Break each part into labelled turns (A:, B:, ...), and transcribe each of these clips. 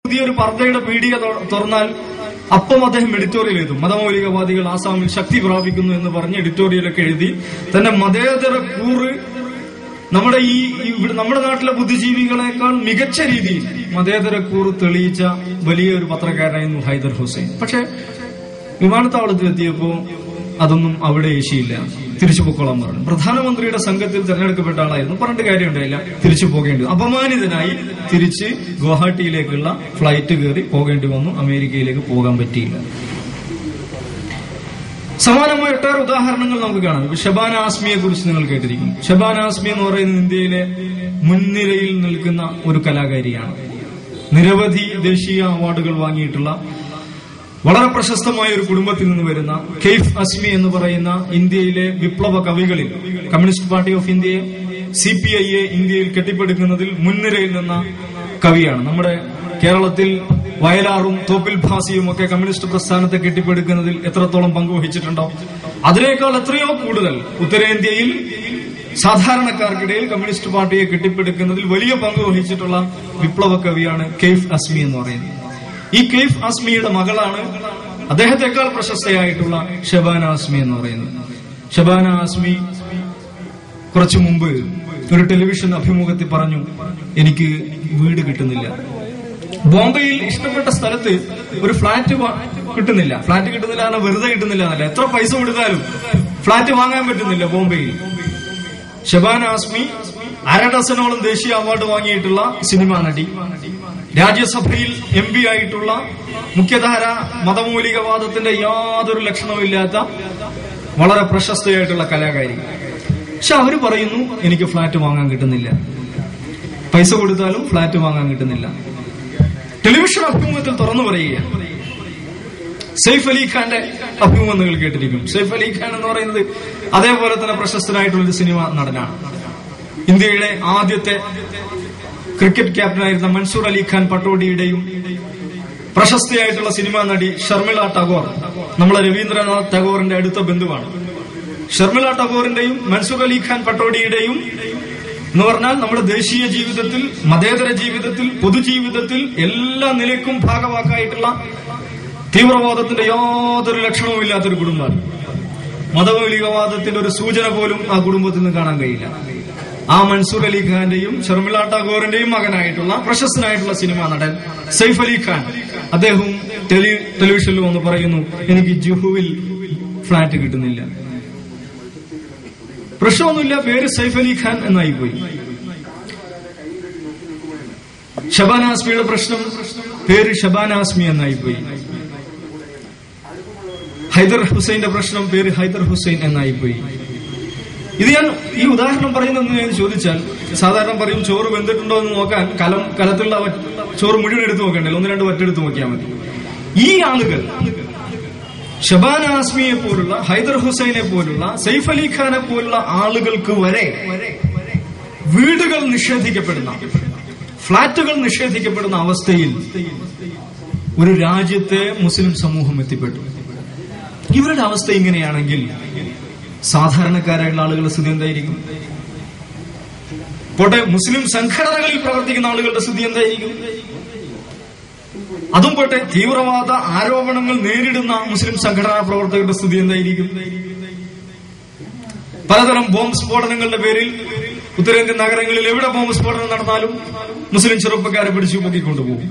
A: പുതിയൊരു പർദ്ദയുടെ പീഡിക തൊ- തുറന്നാൽ അപ്പം അദ്ദേഹം എഡിറ്റോറിയൽ എഴുതും മതമൗലികവാദികൾ ആസാമിൽ ശക്തി പ്രാപിക്കുന്നു എന്ന് പറഞ്ഞ് എഡിറ്റോറിയലൊക്കെ എഴുതി തന്റെ മതേതര കൂറ് നമ്മുടെ ഈ ഈ ഇവിടെ നമ്മുടെ നാട്ടിലെ ബുദ്ധിജീവികളെക്കാൾ മികച്ച രീതിയിൽ മതേതര കൂറ് തെളിയിച്ച വലിയൊരു പത്രക്കാരനായിരുന്നു ഹൈദർ ഹുസൈൻ പക്ഷെ വിമാനത്താവളത്തിലെത്തിയപ്പോ അതൊന്നും അവിടെ ഏശിയില്ല തിരിച്ചു പൊക്കോളാൻ പറഞ്ഞു പ്രധാനമന്ത്രിയുടെ സംഘത്തിൽ തെരഞ്ഞെടുക്കപ്പെട്ട ആളായിരുന്നു പറഞ്ഞിട്ട് കാര്യമുണ്ടായില്ല തിരിച്ചു പോകേണ്ടി വന്നു. അപമാനിതനായി തിരിച്ച് ഗുവാഹട്ടിയിലേക്കുള്ള ഫ്ലൈറ്റ് കയറി പോകേണ്ടി വന്നു അമേരിക്കയിലേക്ക് പോകാൻ പറ്റിയില്ല സമാനമായ ഒട്ടേറെ ഉദാഹരണങ്ങൾ നമുക്ക് കാണാം ഇപ്പൊ ഷബാന ആസ്മിയെ കുറിച്ച് നിങ്ങൾ കേട്ടിരിക്കും ഷബാന ആസ്മി എന്ന് പറയുന്നത് ഇന്ത്യയിലെ മുൻനിരയിൽ നിൽക്കുന്ന ഒരു കലാകാരിയാണ് നിരവധി ദേശീയ അവാർഡുകൾ വാങ്ങിയിട്ടുള്ള വളരെ പ്രശസ്തമായ ഒരു കുടുംബത്തിൽ നിന്ന് വരുന്ന കെയ്ഫ് അസ്മി എന്ന് പറയുന്ന ഇന്ത്യയിലെ വിപ്ലവ കവികളിൽ കമ്മ്യൂണിസ്റ്റ് പാർട്ടി ഓഫ് ഇന്ത്യയെ സി പി ഐയെ ഇന്ത്യയിൽ കെട്ടിപ്പടുക്കുന്നതിൽ മുൻനിരയിൽ നിന്ന കവിയാണ് നമ്മുടെ കേരളത്തിൽ വയലാറും തോപ്പിൽ ഭാസിയും ഒക്കെ കമ്മ്യൂണിസ്റ്റ് പ്രസ്ഥാനത്തെ കെട്ടിപ്പടുക്കുന്നതിൽ എത്രത്തോളം പങ്കുവഹിച്ചിട്ടുണ്ടോ അതിനേക്കാൾ എത്രയോ കൂടുതൽ ഉത്തരേന്ത്യയിൽ സാധാരണക്കാർക്കിടയിൽ കമ്മ്യൂണിസ്റ്റ് പാർട്ടിയെ കെട്ടിപ്പടുക്കുന്നതിൽ വലിയ പങ്ക് വഹിച്ചിട്ടുള്ള വിപ്ലവ കവിയാണ് കെയ്ഫ് അസ്മി എന്ന് പറയുന്നത് ഈ കെയ്ഫ് അസ്മിയുടെ മകളാണ് അദ്ദേഹത്തെക്കാൾ പ്രശസ്തയായിട്ടുള്ള ഷബാന ആസ്മി എന്ന് പറയുന്നത് ഷബാന ആസ്മി കുറച്ചു മുമ്പ് ഒരു ടെലിവിഷൻ അഭിമുഖത്തിൽ പറഞ്ഞു എനിക്ക് വീട് കിട്ടുന്നില്ല ബോംബെയിൽ ഇഷ്ടപ്പെട്ട സ്ഥലത്ത് ഒരു ഫ്ലാറ്റ് വാ- കിട്ടുന്നില്ല ഫ്ലാറ്റ് കിട്ടുന്നില്ല കാരണം വെറുതെ കിട്ടുന്നില്ല എന്നല്ല എത്ര പൈസ കൊടുത്താലും ഫ്ലാറ്റ് വാങ്ങാൻ പറ്റുന്നില്ല ബോംബെയിൽ ഷബാന ആസ്മി അര ഡസനോളം ദേശീയ അവാർഡ് വാങ്ങിയിട്ടുള്ള സിനിമാ നടി രാജ്യസഭയിൽ എം പി ആയിട്ടുള്ള മുഖ്യധാര മതമൗലികവാദത്തിന്റെ യാതൊരു ലക്ഷണവുമില്ലാത്ത വളരെ പ്രശസ്തയായിട്ടുള്ള കലാകാരി പക്ഷെ അവര് പറയുന്നു എനിക്ക് ഫ്ലാറ്റ് വാങ്ങാൻ കിട്ടുന്നില്ല പൈസ കൊടുത്താലും ഫ്ലാറ്റ് വാങ്ങാൻ കിട്ടുന്നില്ല ടെലിവിഷൻ അഭിമുഖത്തിൽ തുറന്നു പറയുകയാണ് സെയ്ഫ് അലി ഖാന്റെ അഭിമുഖം നിങ്ങൾ കേട്ടിരിക്കും സെയ്ഫ് അലി ഖാൻ എന്ന് പറയുന്നത് അതേപോലെ തന്നെ പ്രശസ്തനായിട്ടുള്ള ഒരു സിനിമ നടനാണ് ഇന്ത്യയുടെ ആദ്യത്തെ ക്രിക്കറ്റ് ക്യാപ്റ്റനായിരുന്ന മൻസൂർ അലി ഖാൻ പട്ടോഡിയുടെയും പ്രശസ്തയായിട്ടുള്ള സിനിമാ നടി ഷർമിള ടാഗോർ നമ്മളെ രവീന്ദ്രനാഥ് ടാഗോറിന്റെ അടുത്ത ബന്ധുവാണ് ഷർമിള ടാഗോറിന്റെയും മൻസൂർ അലി ഖാൻ പട്ടോഡിയുടെയും എന്ന് പറഞ്ഞാൽ നമ്മുടെ ദേശീയ ജീവിതത്തിൽ മതേതര ജീവിതത്തിൽ പൊതുജീവിതത്തിൽ എല്ലാ നിലയ്ക്കും ഭാഗവാക്കായിട്ടുള്ള തീവ്രവാദത്തിന്റെ യാതൊരു ലക്ഷണവും ഇല്ലാത്തൊരു കുടുംബമാണ് മതമൗലികവാദത്തിന്റെ ഒരു സൂചന പോലും ആ കുടുംബത്തിൽ നിന്ന് കാണാൻ കഴിയില്ല ആ മൻസൂർ അലി ഖാന്റെയും ഷർമിള ടാഗോറിന്റെയും മകനായിട്ടുള്ള പ്രശസ്തനായിട്ടുള്ള സിനിമാ നടൻ സൈഫ് അലി ഖാൻ അദ്ദേഹവും ടെലി ടെലിവിഷനിൽ വന്ന് പറയുന്നു എനിക്ക് ജുഹുവിൽ ഫ്ലാറ്റ് കിട്ടുന്നില്ല പ്രശ്നമൊന്നുമില്ല പേര് സൈഫ് അലി ഖാൻ എന്നായി പോയി ഷബാന ആസ്മിയുടെ പ്രശ്നം പേര് ഷബാന ആസ്മി എന്നായി പോയി ഹൈദർ ഹുസൈന്റെ പ്രശ്നം പേര് ഹൈദർ ഹുസൈൻ എന്നായി പോയി ഇത് ഞാൻ ഈ ഉദാഹരണം പറയുന്നത് ഞാൻ ചോദിച്ചാൽ സാധാരണ പറയും ചോറ് വെന്തിട്ടുണ്ടോ എന്ന് നോക്കാൻ കലം കലത്തിലുള്ള വറ്റ് ചോറ് മുഴുവൻ എടുത്ത് നോക്കണ്ടല്ലോ ഒന്ന് രണ്ട് വറ്റെടുത്ത് നോക്കിയാൽ മതി ഈ ആളുകൾ ഷബാന ആസ്മിയെ പോലുള്ള ഹൈദർ ഹുസൈനെ പോലുള്ള സൈഫ് അലി ഖാനെ പോലുള്ള ആളുകൾക്ക് വരെ വീടുകൾ നിഷേധിക്കപ്പെടുന്ന ഫ്ളാറ്റുകൾ നിഷേധിക്കപ്പെടുന്ന അവസ്ഥയിൽ ഒരു രാജ്യത്തെ മുസ്ലിം സമൂഹം എത്തിപ്പെട്ടു ഇവരുടെ അവസ്ഥ ഇങ്ങനെയാണെങ്കിൽ സാധാരണക്കാരായുള്ള ആളുകളുടെ സ്ഥിതി എന്തായിരിക്കും പോട്ടെ മുസ്ലിം സംഘടനകളിൽ പ്രവർത്തിക്കുന്ന ആളുകളുടെ സ്ഥിതി എന്തായിരിക്കും അതും പോട്ടെ തീവ്രവാദ ആരോപണങ്ങൾ നേരിടുന്ന മുസ്ലിം സംഘടനാ പ്രവർത്തകരുടെ സ്ഥിതി എന്തായിരിക്കും പലതരം ബോംബ് സ്ഫോടനങ്ങളുടെ പേരിൽ ഉത്തരേന്ത്യൻ നഗരങ്ങളിൽ എവിടെ ബോംബ് സ്ഫോടനം നടന്നാലും മുസ്ലിം ചെറുപ്പക്കാരെ പിടിച്ചു പൊക്കിക്കൊണ്ടുപോകും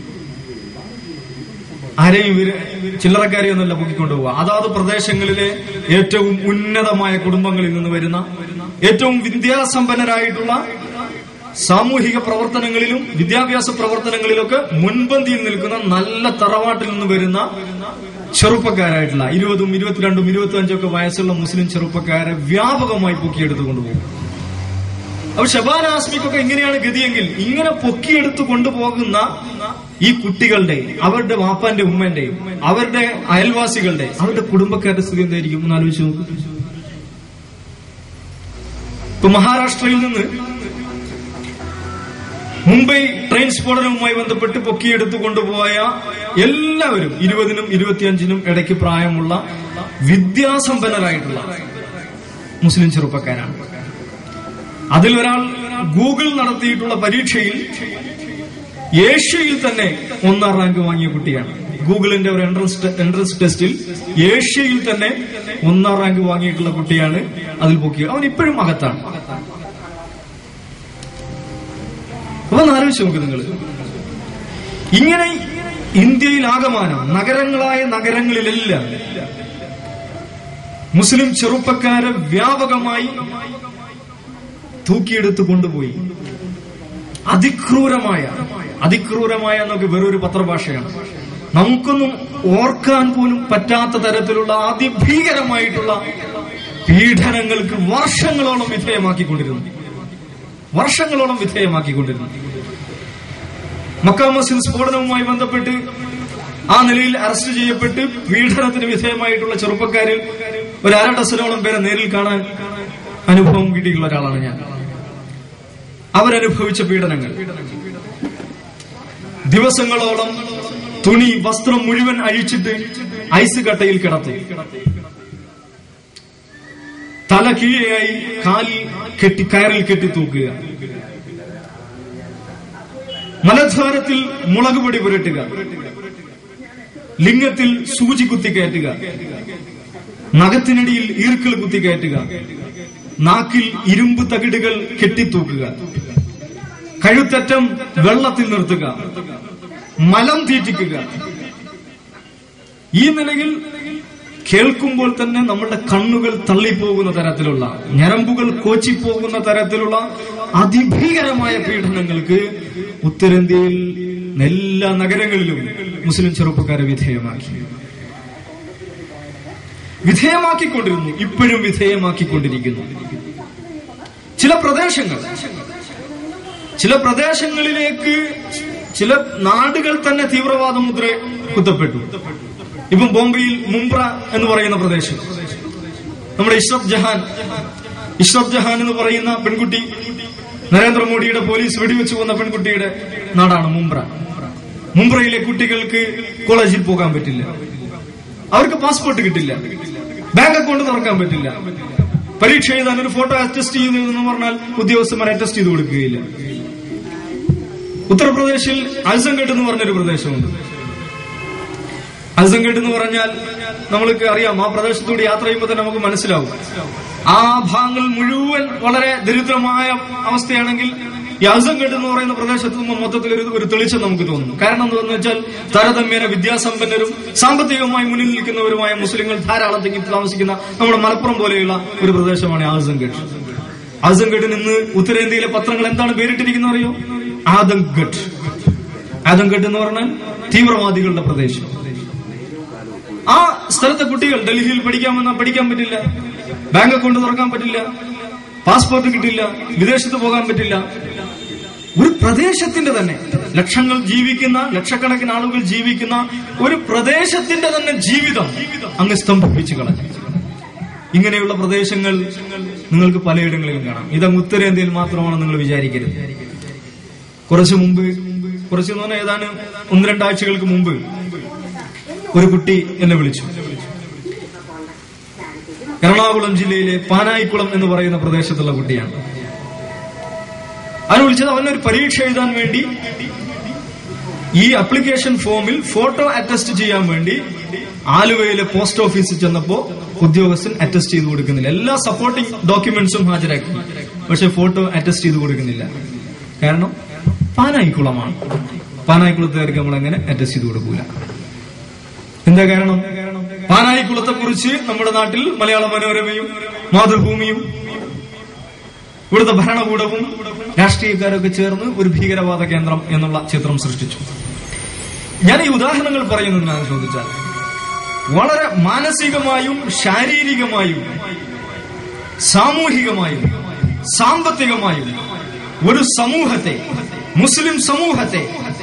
A: ആരെയും ഇവര് ചില്ലറക്കാരെയൊന്നല്ല പൊക്കിക്കൊണ്ടുപോവുക അതാത് പ്രദേശങ്ങളിലെ ഏറ്റവും ഉന്നതമായ കുടുംബങ്ങളിൽ നിന്ന് വരുന്ന ഏറ്റവും വിദ്യാസമ്പന്നരായിട്ടുള്ള സാമൂഹിക പ്രവർത്തനങ്ങളിലും വിദ്യാഭ്യാസ പ്രവർത്തനങ്ങളിലൊക്കെ മുൻപന്തിയിൽ നിൽക്കുന്ന നല്ല തറവാട്ടിൽ നിന്ന് വരുന്ന ചെറുപ്പക്കാരായിട്ടുള്ള ഇരുപതും ഇരുപത്തിരണ്ടും ഇരുപത്തി അഞ്ചൊക്കെ വയസ്സുള്ള മുസ്ലിം ചെറുപ്പക്കാരെ വ്യാപകമായി പൊക്കിയെടുത്തു കൊണ്ടുപോകും അപ്പൊ ഷബാൻ ആസ്മിക്കൊക്കെ എങ്ങനെയാണ് ഗതിയെങ്കിൽ ഇങ്ങനെ പൊക്കിയെടുത്ത് കൊണ്ടുപോകുന്ന ഈ കുട്ടികളുടെ അവരുടെ വാപ്പാന്റെ ഉമ്മന്റെ അവരുടെ അയൽവാസികളുടെ അവരുടെ കുടുംബക്കാരുടെ സ്ഥിതി എന്തായിരിക്കും എന്ന് ആലോചിച്ച് നോക്കൂ ഇപ്പൊ മഹാരാഷ്ട്രയിൽ നിന്ന് മുംബൈ ട്രെയിൻ സ്ഫോടനവുമായി ബന്ധപ്പെട്ട് പൊക്കിയെടുത്ത് കൊണ്ടുപോയ എല്ലാവരും ഇരുപതിനും ഇരുപത്തിയഞ്ചിനും ഇടയ്ക്ക് പ്രായമുള്ള വിദ്യാസമ്പന്നരായിട്ടുള്ള മുസ്ലിം ചെറുപ്പക്കാരാണ് അതിൽ ഒരാൾ ഗൂഗിൾ നടത്തിയിട്ടുള്ള പരീക്ഷയിൽ ഏഷ്യയിൽ തന്നെ ഒന്നാം റാങ്ക് വാങ്ങിയ കുട്ടിയാണ് ഗൂഗിളിന്റെ ഒരു എൻട്രൻസ് എൻട്രൻസ് ടെസ്റ്റിൽ ഏഷ്യയിൽ തന്നെ ഒന്നാം റാങ്ക് വാങ്ങിയിട്ടുള്ള കുട്ടിയാണ് അതിൽ പൊക്കിയത് അവൻ ഇപ്പോഴും അകത്താണ് അപ്പൊ ഒന്ന് ആലോചിച്ച് നോക്ക് നിങ്ങൾ ഇങ്ങനെ ഇന്ത്യയിൽ ആകമാനം നഗരങ്ങളായ നഗരങ്ങളിലെല്ലാം മുസ്ലിം ചെറുപ്പക്കാരെ വ്യാപകമായി തൂക്കിയെടുത്ത് കൊണ്ടുപോയി അതിക്രൂരമായ അതിക്രൂരമായ എന്നൊക്കെ വെറൊരു പത്രഭാഷയാണ് നമുക്കൊന്നും ഓർക്കാൻ പോലും പറ്റാത്ത തരത്തിലുള്ള അതിഭീകരമായിട്ടുള്ള പീഡനങ്ങൾക്ക് വർഷങ്ങളോളം വിധേയമാക്കിക്കൊണ്ടിരുന്നു വർഷങ്ങളോളം വിധേയമാക്കിക്കൊണ്ടിരുന്നു മക്ക മസ്ജിദ് സ്ഫോടനവുമായി ബന്ധപ്പെട്ട് ആ നിലയിൽ അറസ്റ്റ് ചെയ്യപ്പെട്ട് പീഡനത്തിന് വിധേയമായിട്ടുള്ള ചെറുപ്പക്കാരിൽ ഒരു അര ഡസനോളം പേരെ നേരിൽ കാണാൻ അനുഭവം കിട്ടിയിട്ടുള്ള ഒരാളാണ് ഞാൻ അവരനുഭവിച്ച പീഡനങ്ങൾ ദിവസങ്ങളോളം തുണി വസ്ത്രം മുഴുവൻ അഴിച്ചിട്ട് ഐസ് കട്ടയിൽ കിടത്തി തല കീഴെയായി കാലിൽ കെട്ടി കയറിൽ കെട്ടി തൂക്കുക മലദ്വാരത്തിൽ മുളക് പൊടി പുരട്ടുക ലിംഗത്തിൽ സൂചി കുത്തി കയറ്റുക നഖത്തിനടിയിൽ ഈർക്കിൾ കുത്തി കയറ്റുക നാക്കിൽ ഇരുമ്പ് തകിടുകൾ കെട്ടിത്തൂക്കുക കഴുത്തറ്റം വെള്ളത്തിൽ നിർത്തുക മലം തീറ്റിക്കുക ഈ നിലയിൽ കേൾക്കുമ്പോൾ തന്നെ നമ്മുടെ കണ്ണുകൾ തള്ളിപ്പോകുന്ന തരത്തിലുള്ള ഞരമ്പുകൾ കോച്ചിപ്പോകുന്ന തരത്തിലുള്ള അതിഭീകരമായ പീഡനങ്ങൾക്ക് ഉത്തരേന്ത്യയിൽ എല്ലാ നഗരങ്ങളിലും മുസ്ലിം ചെറുപ്പക്കാരെ വിധേയമാക്കി വിധേയമാക്കിക്കൊണ്ടിരുന്നു ഇപ്പോഴും വിധേയമാക്കിക്കൊണ്ടിരിക്കുന്നു ചില പ്രദേശങ്ങൾ ചില പ്രദേശങ്ങളിലേക്ക് ചില നാടുകൾ തന്നെ തീവ്രവാദ മുദ്ര കുത്തപ്പെട്ടു ഇപ്പം ബോംബെയിൽ മുംബ്ര എന്ന് പറയുന്ന പ്രദേശം നമ്മുടെ ഇഷ്റഫ് ജഹാൻ ഇഷ്റഫ് ജഹാൻ എന്ന് പറയുന്ന പെൺകുട്ടി നരേന്ദ്രമോദിയുടെ പോലീസ് വെടിവെച്ചു കൊന്ന പെൺകുട്ടിയുടെ നാടാണ് മുംബ്ര മുംബ്രയിലെ കുട്ടികൾക്ക് കോളേജിൽ പോകാൻ പറ്റില്ല അവർക്ക് പാസ്പോർട്ട് കിട്ടില്ല ബാങ്ക് അക്കൗണ്ട് തുറക്കാൻ പറ്റില്ല പരീക്ഷ എഴുതാൻ ഒരു ഫോട്ടോ അറ്റസ്റ്റ് ചെയ്തു എന്ന് പറഞ്ഞാൽ ഉദ്യോഗസ്ഥന്മാർ അറ്റസ്റ്റ് ചെയ്ത് കൊടുക്കുകയില്ല ഉത്തർപ്രദേശിൽ അൽസംഗഡ് എന്ന് പറഞ്ഞൊരു പ്രദേശമുണ്ട് അൽസംഗഡ് എന്ന് പറഞ്ഞാൽ നമ്മൾക്ക് അറിയാം ആ പ്രദേശത്തൂടെ യാത്ര ചെയ്യുമ്പോൾ തന്നെ നമുക്ക് മനസ്സിലാവും ആ ഭാഗങ്ങൾ മുഴുവൻ വളരെ ദരിദ്രമായ അവസ്ഥയാണെങ്കിൽ ഈ അൽസംഗഡ് എന്ന് പറയുന്ന പ്രദേശത്ത് നിന്ന് മൊത്തത്തിൽ ഒരു ഒരു തെളിച്ചം നമുക്ക് തോന്നും കാരണം എന്താണെന്ന് വെച്ചാൽ താരതമ്യേന വിദ്യാസമ്പന്നരും സാമ്പത്തികമായി മുന്നിൽ നിൽക്കുന്നവരുമായ മുസ്ലിങ്ങൾ ധാരാളം തിങ്ങി താമസിക്കുന്ന നമ്മുടെ മലപ്പുറം പോലെയുള്ള ഒരു പ്രദേശമാണ് ആസംഗഡ് ആസംഗഡിൽ നിന്ന് ഉത്തരേന്ത്യയിലെ പത്രങ്ങൾ എന്താണ് പേരിട്ടിരിക്കുന്നത് അറിയോ ആദംഗഡ് ആദംഗഡ് എന്ന് പറഞ്ഞാൽ തീവ്രവാദികളുടെ പ്രദേശം ആ സ്ഥലത്തെ കുട്ടികൾ ഡൽഹിയിൽ പഠിക്കാമെന്നാ പഠിക്കാൻ പറ്റില്ല ബാങ്ക് അക്കൗണ്ട് തുറക്കാൻ പറ്റില്ല പാസ്പോർട്ട് കിട്ടില്ല വിദേശത്ത് പോകാൻ പറ്റില്ല ഒരു പ്രദേശത്തിന്റെ തന്നെ ലക്ഷങ്ങൾ ജീവിക്കുന്ന ലക്ഷക്കണക്കിന് ആളുകൾ ജീവിക്കുന്ന ഒരു പ്രദേശത്തിന്റെ തന്നെ ജീവിതം അങ്ങ് സ്തംഭിപ്പിച്ചു കളഞ്ഞു ഇങ്ങനെയുള്ള പ്രദേശങ്ങൾ നിങ്ങൾക്ക് പലയിടങ്ങളിലും കാണാം ഇതങ്ങ് ഉത്തരേന്ത്യയിൽ മാത്രമാണ് നിങ്ങൾ വിചാരിക്കരുത് കുറച്ചു മുമ്പ് കുറച്ച് എന്ന് പറഞ്ഞാൽ ഏതാനും ഒന്ന് രണ്ടാഴ്ചകൾക്ക് മുമ്പ് ഒരു കുട്ടി എന്നെ വിളിച്ചു എറണാകുളം ജില്ലയിലെ പാനായിക്കുളം എന്ന് പറയുന്ന പ്രദേശത്തുള്ള കുട്ടിയാണ് അവനെ വിളിച്ചത് അവനൊരു പരീക്ഷ എഴുതാൻ വേണ്ടി ഈ അപ്ലിക്കേഷൻ ഫോമിൽ ഫോട്ടോ അറ്റസ്റ്റ് ചെയ്യാൻ വേണ്ടി ആലുവയിലെ പോസ്റ്റ് ഓഫീസിൽ ചെന്നപ്പോ ഉദ്യോഗസ്ഥൻ അറ്റസ്റ്റ് ചെയ്ത് കൊടുക്കുന്നില്ല എല്ലാ സപ്പോർട്ടിംഗ് ഡോക്യുമെന്റ്സും ഹാജരാക്കി പക്ഷെ ഫോട്ടോ അറ്റസ്റ്റ് ചെയ്ത് കൊടുക്കുന്നില്ല കാരണം പാനായിക്കുളമാണ് പാനായിക്കുളത്തുകാർക്ക് നമ്മൾ അങ്ങനെ അറ്റസ്റ്റ് ചെയ്ത് കൊടുക്കൂല എന്താ കാരണം പാനായിക്കുളത്തെ കുറിച്ച് നമ്മുടെ നാട്ടിൽ മലയാള മനോരമയും മാതൃഭൂമിയും ഇവിടുത്തെ ഭരണകൂടവും രാഷ്ട്രീയക്കാരൊക്കെ ചേർന്ന് ഒരു ഭീകരവാദ കേന്ദ്രം എന്നുള്ള ചിത്രം സൃഷ്ടിച്ചു ഞാൻ ഈ ഉദാഹരണങ്ങൾ പറയുന്നതിനാണ് ചോദിച്ചാൽ വളരെ മാനസികമായും ശാരീരികമായും സാമൂഹികമായും സാമ്പത്തികമായും ഒരു സമൂഹത്തെ മുസ്ലിം സമൂഹത്തെ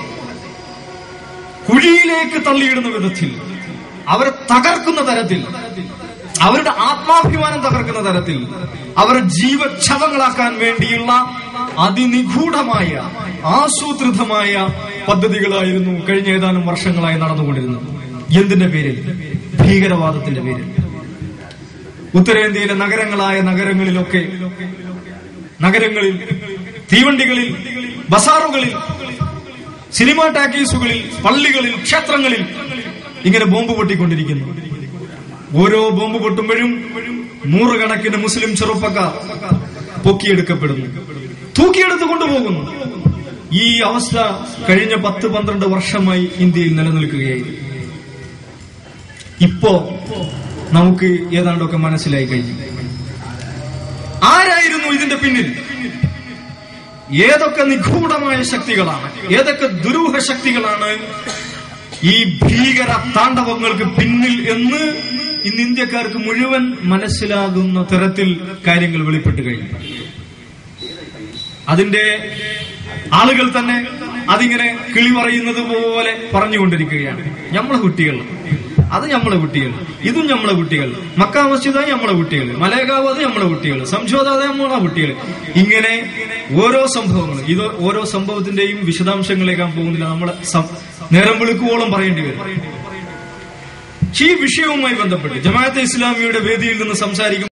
A: കുഴിയിലേക്ക് തള്ളിയിടുന്ന വിധത്തിൽ അവരെ തകർക്കുന്ന തരത്തിൽ അവരുടെ ആത്മാഭിമാനം തകർക്കുന്ന തരത്തിൽ അവരെ ജീവക്ഷതങ്ങളാക്കാൻ വേണ്ടിയുള്ള അതിനിഗൂഢമായ ആസൂത്രിതമായ പദ്ധതികളായിരുന്നു കഴിഞ്ഞ ഏതാനും വർഷങ്ങളായി നടന്നുകൊണ്ടിരുന്നത് എന്തിന്റെ പേരിൽ ഭീകരവാദത്തിന്റെ പേരിൽ ഉത്തരേന്ത്യയിലെ നഗരങ്ങളായ നഗരങ്ങളിലൊക്കെ നഗരങ്ങളിൽ തീവണ്ടികളിൽ ബസാറുകളിൽ സിനിമാ ടാക്കീസുകളിൽ പള്ളികളിൽ ക്ഷേത്രങ്ങളിൽ ഇങ്ങനെ ബോംബ് പൊട്ടിക്കൊണ്ടിരിക്കുന്നു ഓരോ ബോംബ് പൊട്ടുമ്പോഴും നൂറുകണക്കിന് മുസ്ലിം ചെറുപ്പക്കാർ പൊക്കിയെടുക്കപ്പെടുന്നു തൂക്കിയെടുത്ത് കൊണ്ടുപോകുന്നു ഈ അവസ്ഥ കഴിഞ്ഞ പത്ത് പന്ത്രണ്ട് വർഷമായി ഇന്ത്യയിൽ നിലനിൽക്കുകയായിരുന്നു ഇപ്പോ നമുക്ക് ഏതാണ്ടൊക്കെ മനസ്സിലായി കഴിഞ്ഞു ആരായിരുന്നു ഇതിന്റെ പിന്നിൽ ഏതൊക്കെ നിഗൂഢമായ ശക്തികളാണ് ഏതൊക്കെ ദുരൂഹ ശക്തികളാണ് ഈ ഭീകര താണ്ഡവങ്ങൾക്ക് പിന്നിൽ എന്ന് ഇന്ന് ഇന്ത്യക്കാർക്ക് മുഴുവൻ മനസ്സിലാകുന്ന തരത്തിൽ കാര്യങ്ങൾ വെളിപ്പെട്ട് കഴിഞ്ഞു അതിന്റെ ആളുകൾ തന്നെ അതിങ്ങനെ കിളി പറയുന്നത് പോലെ പറഞ്ഞുകൊണ്ടിരിക്കുകയാണ് നമ്മളെ കുട്ടികൾ അത് നമ്മളെ കുട്ടികൾ ഇതും നമ്മളെ കുട്ടികൾ മക്ക മസ്ജിദ് നമ്മളെ കുട്ടികൾ മലയകാവ് അത് നമ്മളെ കുട്ടികൾ സംശോധ അത് നമ്മളെ കുട്ടികൾ ഇങ്ങനെ ഓരോ സംഭവങ്ങളും ഇത് ഓരോ സംഭവത്തിന്റെയും വിശദാംശങ്ങളിലേക്കാൻ പോകുന്നില്ല നമ്മളെ സം- നേരം വെളുക്കുവോളം പറയേണ്ടി വരും പക്ഷേ ഈ വിഷയവുമായി ബന്ധപ്പെട്ട് ജമാഅത്തെ ഇസ്ലാമിയുടെ വേദിയിൽ നിന്ന് സംസാരിക്കും